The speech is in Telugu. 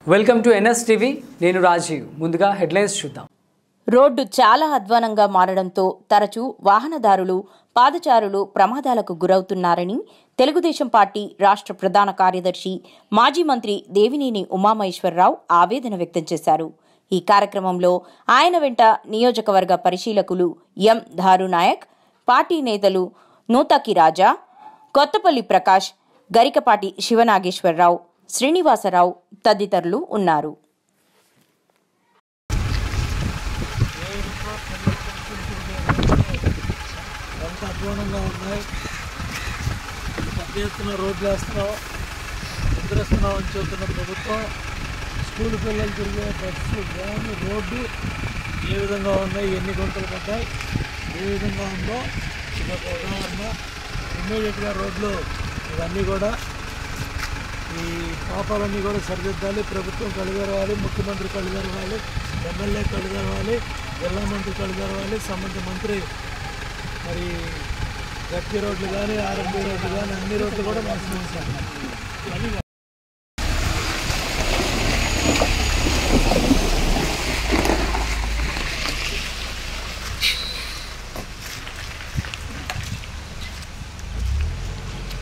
వెల్కమ్ టు ఎన్ఎస్ టీవీ నేను రాజీవ్ ముందుగా హెడ్లైన్స్ చూద్దాం రోడ్డు చాలా అధ్వానంగా మారడంతో తరచూ వాహనదారులు పాదచారులు ప్రమాదాలకు గురవుతున్నారని తెలుగుదేశం పార్టీ రాష్ట్ర ప్రధాన కార్యదర్శి మాజీ మంత్రి దేవినేని ఉమామహేశ్వరరావు ఆవేదన వ్యక్తం చేశారు ఈ కార్యక్రమంలో ఆయన వెంట నియోజకవర్గ పరిశీలకులు ఎం ధారునాయక్ పార్టీ నేతలు నూతకి రాజా కొత్తపల్లి ప్రకాష్ గరికపాటి శివనాగేశ్వరరావు శ్రీనివాసరావు తదితరులు ఉన్నారు ఎంత అధ్వానంగా ఉన్నాయి పెద్ద ఎత్తున రోడ్లు వేస్తున్నాం నిద్రిస్తున్నాం అని చెబుతున్న ప్రభుత్వం స్కూల్ పిల్లలు తిరిగే బస్సు వ్యాన్ రోడ్డు ఏ విధంగా ఉన్నాయి ఎన్ని గుంతలు పడ్డాయి ఏ విధంగా ఉందో ఇది ఒక ఉదాహరణ ఇమ్మీడియట్గా రోడ్లు ఇవన్నీ కూడా ఈ పాపాలన్నీ కూడా సరిదిద్దాలి ప్రభుత్వం కలుగరవాలి ముఖ్యమంత్రి కలుగరవాలి ఎమ్మెల్యే కలుగరవాలి జిల్లా మంత్రి కలుగరవాలి సంబంధిత మంత్రి మరి గట్టి రోడ్లు కానీ ఆర్ఎంపీ రోడ్లు కానీ అన్ని రోడ్లు కూడా నాశనం చేశారు